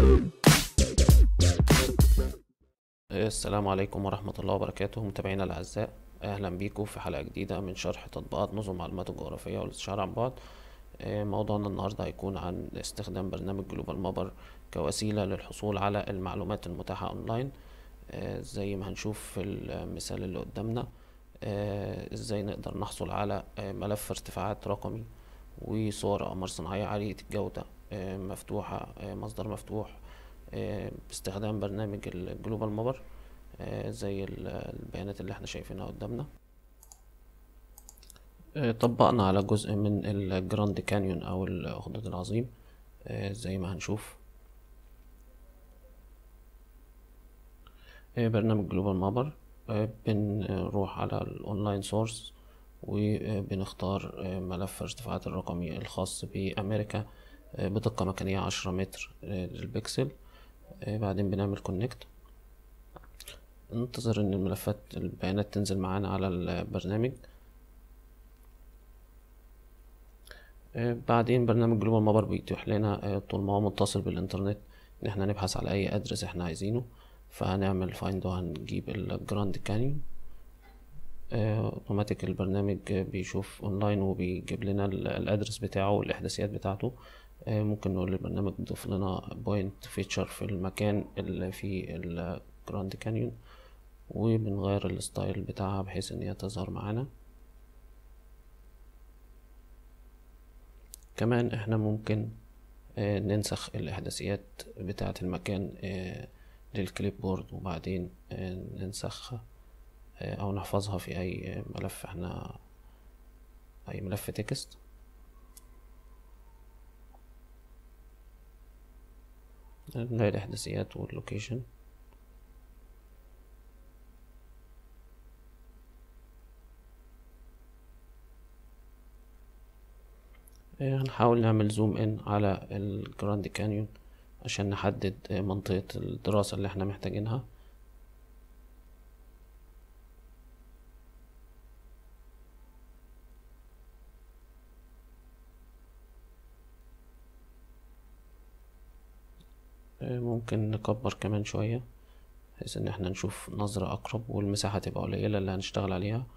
السلام عليكم ورحمة الله وبركاته متابعينا الأعزاء أهلا بيكم في حلقة جديدة من شرح تطبيقات نظم معلومات الجغرافية والاستشعار عن بعد آه، موضوعنا النهاردة هيكون عن استخدام برنامج جلوبال مابر كوسيلة للحصول على المعلومات المتاحة أونلاين آه، زي ما هنشوف في المثال اللي قدامنا آه، ازاي نقدر نحصل على آه، ملف ارتفاعات رقمي وصور أقمار صناعية عالية الجودة آه، مفتوحة آه، مصدر مفتوح آه، باستخدام برنامج الجلوبال مابر آه، زي ال- البيانات اللي احنا شايفينها قدامنا آه، طبقنا على جزء من الجراند كانيون او الاخدود العظيم آه، زي ما هنشوف آه، برنامج جلوبال مابر بنروح على الاونلاين سورس وبنختار آه، ملف ارتفاعات الرقمي الخاص بامريكا آه، بدقة مكانية عشرة متر آه، للبكسل آه، بعدين بنعمل كونكت ننتظر ان الملفات البيانات تنزل معانا على البرنامج آه، بعدين برنامج جلوبال مابر بيتيح لنا آه، طول ما هو متصل بالانترنت ان احنا نبحث على اي ادرس احنا عايزينه فهنعمل فايند وهنجيب الجراند كانيون اوتوماتيك البرنامج آه، بيشوف اونلاين وبيجيب لنا ال- الادرس بتاعه والاحداثيات بتاعته آه، ممكن نقول للبرنامج يضيف لنا بوينت فيتشر في المكان اللي فيه الجراند كانيون وبنغير الستايل بتاعها بحيث ان هي تظهر معانا كمان احنا ممكن آه، ننسخ الاحداثيات بتاعة المكان آه، للكليب بورد وبعدين آه، ننسخها آه، او نحفظها في اي ملف احنا اي ملف تكست نلاقي الاحداثيات واللوكيشن آه، هنحاول نعمل زوم ان على الجراند كانيون عشان نحدد آه، منطقة الدراسة اللي احنا محتاجينها آه، ممكن نكبر كمان شوية بحيث ان احنا نشوف نظرة اقرب والمساحة تبقى قليلة اللي هنشتغل عليها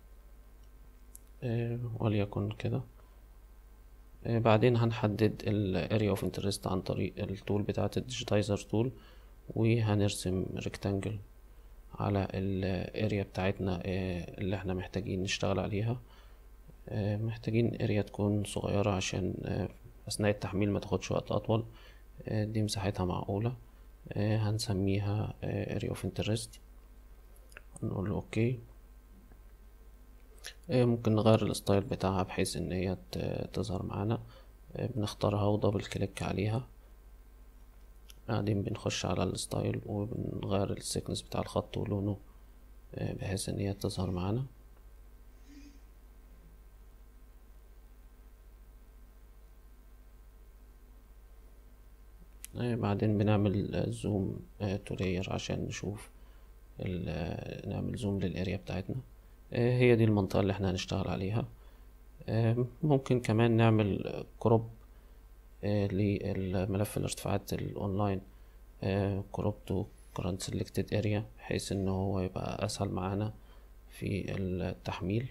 آه، وليكن كده آه، بعدين هنحدد ال area of interest عن طريق التول بتاعة الديجيتايزر تول وهنرسم rectangle على ال area بتاعتنا آه، اللي احنا محتاجين نشتغل عليها آه، محتاجين area تكون صغيرة عشان آه، أثناء التحميل ما تاخدش وقت أطول آه، دي مساحتها معقولة آه، هنسميها آه، area of interest نقول له اوكي آه، ممكن نغير الستايل بتاعها بحيث ان هي ت- تظهر معانا آه، بنختارها ودبل كليك عليها بعدين بنخش على الستايل وبنغير السيكنس بتاع الخط ولونه آه، بحيث ان هي تظهر معانا آه، بعدين بنعمل زوم تو لاير عشان نشوف ال- آه، نعمل زوم للاريا بتاعتنا آه، هي دي المنطقة اللي احنا هنشتغل عليها آه، ممكن كمان نعمل كروب للملف الارتفاعات الاونلاين كروب تو current selected area بحيث ان هو يبقى اسهل معانا في التحميل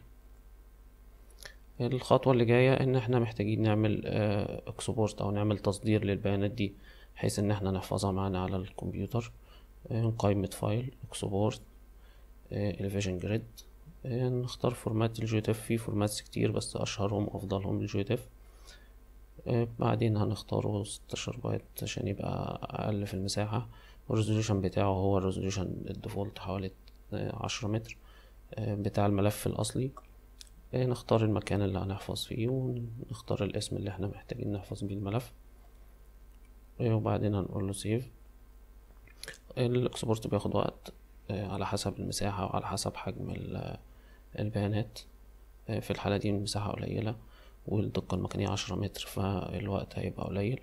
الخطوة اللي جاية ان احنا محتاجين نعمل اكسبورت او نعمل تصدير للبيانات دي بحيث ان احنا نحفظها معانا على الكمبيوتر آه، قائمة فايل اكسبورت elevation grid آه، نختار فورمات الجيوتف في فورماتس كتير بس اشهرهم افضلهم الجيوتف آه، بعدين هنختاره 16 بايت عشان يبقى اقل في المساحة والريزوليوشن بتاعه هو الريزوليوشن الديفولت حوالي آه، عشرة متر آه، بتاع الملف الاصلي آه، نختار المكان اللي هنحفظ فيه ونختار الاسم اللي احنا محتاجين نحفظ بيه الملف آه، وبعدين هنقول له سيف الاكسبورت بياخد وقت آه، على حسب المساحة وعلى حسب حجم ال- البيانات آه، في الحالة دي المساحة قليلة والدقة المكانية عشرة متر فالوقت هيبقى قليل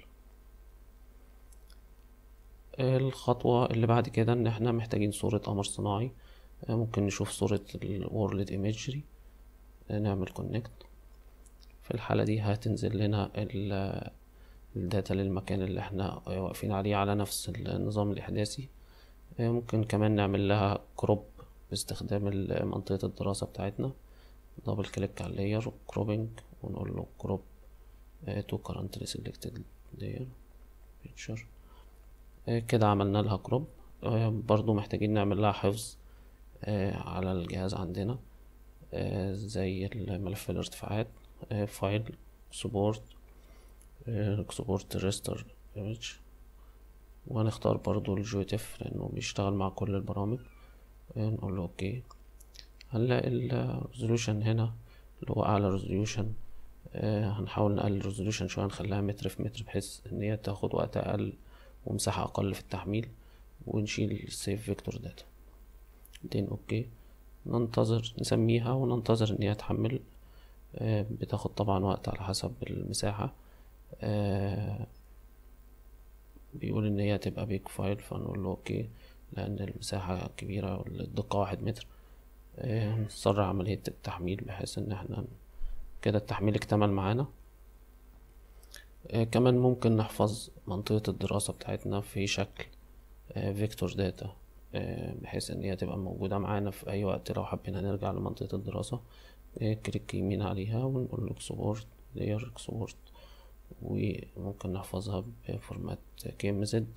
الخطوة اللي بعد كده ان احنا محتاجين صورة قمر صناعي آه، ممكن نشوف صورة ال World Imagery آه، نعمل كونكت في الحالة دي هتنزل لنا ال- الداتا للمكان اللي احنا واقفين عليه على نفس النظام الإحداثي ممكن كمان نعمل لها كروب باستخدام منطقة الدراسة بتاعتنا دبل كليك على اللاير كروبنج ونقول له كروب تو currently selected layer picture كده عملنا لها كروب برضو محتاجين نعمل لها حفظ على الجهاز عندنا زي الملف الارتفاعات فايل سبورت سبورت ريستر ايمج وهنختار برضو الجوتف لانه بيشتغل مع كل البرامج نقول له اوكي هنلاقي الريزولوشن هنا اللي هو اعلى ريزولوشن هنحاول نقلل الريزولوشن شويه نخليها متر في متر بحيث ان هي تاخد وقت اقل ومساحه اقل في التحميل ونشيل السيف فيكتور داتا بعدين اوكي ننتظر نسميها وننتظر ان هي تحمل بتاخد طبعا وقت على حسب المساحة بيقول ان هي تبقى بيج فايل فنقول له اوكي لان المساحة كبيرة والدقة واحد متر نسرع عملية التحميل بحيث ان احنا كده التحميل اكتمل معانا كمان ممكن نحفظ منطقة الدراسة بتاعتنا في شكل فيكتور داتا بحيث ان هي تبقى موجودة معانا في اي وقت لو حبينا نرجع لمنطقة الدراسة كليك يمين عليها ونقول له اكسبورت لاير اكسبورت وممكن نحفظها بفورمات كي ام زد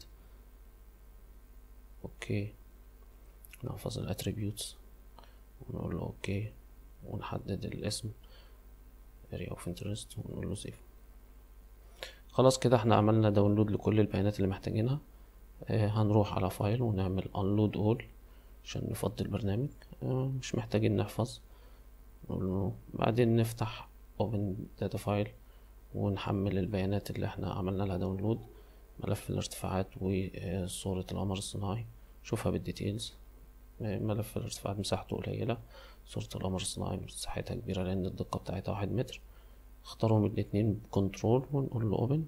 اوكي نحفظ الاتريبيوتس ونقول له اوكي ونحدد الاسم area of interest ونقول له سيف خلاص كده احنا عملنا داونلود لكل البيانات اللي محتاجينها اه هنروح على فايل ونعمل unload all عشان نفضي البرنامج اه مش محتاجين نحفظ نقول له بعدين نفتح open data file ونحمل البيانات اللي احنا عملنا لها داونلود ملف الارتفاعات وصورة القمر الصناعي شوفها بالديتيلز ملف الارتفاعات مساحته قليلة صورة القمر الصناعي مساحتها كبيرة لأن الدقة بتاعتها واحد متر اختارهم الاتنين بكنترول ونقول له اوبن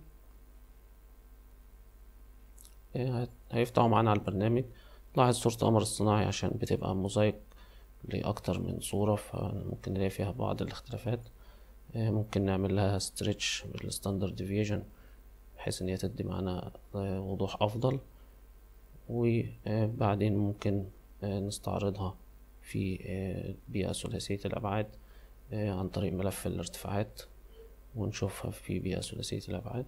هيفتحوا معانا على البرنامج لاحظ صورة القمر الصناعي عشان بتبقى موزايك لأكتر من صورة فممكن نلاقي فيها بعض الاختلافات ممكن نعمل لها ستريتش بالستاندرد ديفيجن بحيث ان هي تدي معانا وضوح افضل وبعدين ممكن نستعرضها في بيئة ثلاثية الأبعاد عن طريق ملف الارتفاعات ونشوفها في بيئة ثلاثية الأبعاد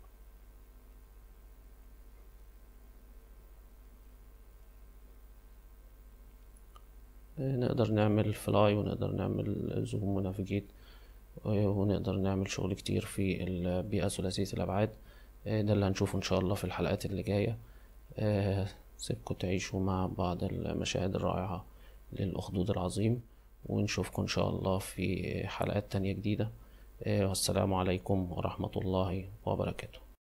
نقدر نعمل فلاي ونقدر نعمل زوم ونافيجيت ونقدر نعمل شغل كتير في البيئة ثلاثية الأبعاد ده اللي هنشوفه إن شاء الله في الحلقات اللي جاية سيبكم تعيشوا مع بعض المشاهد الرائعة للأخدود العظيم ونشوفكم إن شاء الله في حلقات تانية جديدة والسلام عليكم ورحمة الله وبركاته